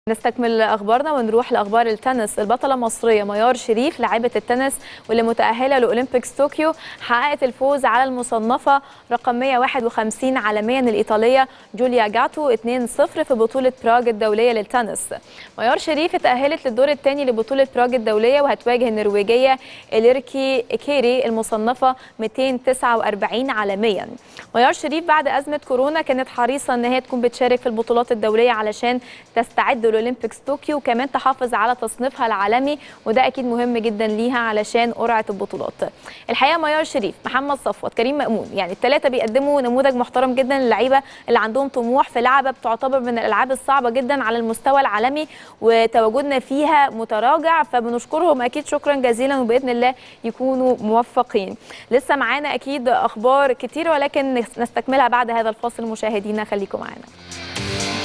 نستكمل اخبارنا ونروح لاخبار التنس البطله المصريه ميار شريف لاعبه التنس واللي متاهله لاولمبيكس طوكيو حققت الفوز على المصنفه رقم 151 عالميا الايطاليه جوليا جاتو 2-0 في بطوله براغ الدوليه للتنس ميار شريف اتاهلت للدور الثاني لبطوله براغ الدوليه وهتواجه النرويجيه اليركي كيري المصنفه 249 عالميا ميار شريف بعد ازمه كورونا كانت حريصه ان هي تكون بتشارك في البطولات الدوليه علشان تستعد لاولمبيكس طوكيو وكمان تحافظ على تصنيفها العالمي وده اكيد مهم جدا ليها علشان قرعه البطولات الحقيقه ميار شريف محمد صفوت كريم مامون يعني الثلاثه بيقدموا نموذج محترم جدا للعيبه اللي عندهم طموح في لعبه بتعتبر من الالعاب الصعبه جدا على المستوى العالمي وتواجدنا فيها متراجع فبنشكرهم اكيد شكرا جزيلا وباذن الله يكونوا موفقين لسه معانا اكيد اخبار كتير ولكن نستكملها بعد هذا الفاصل مشاهدينا خليكم معانا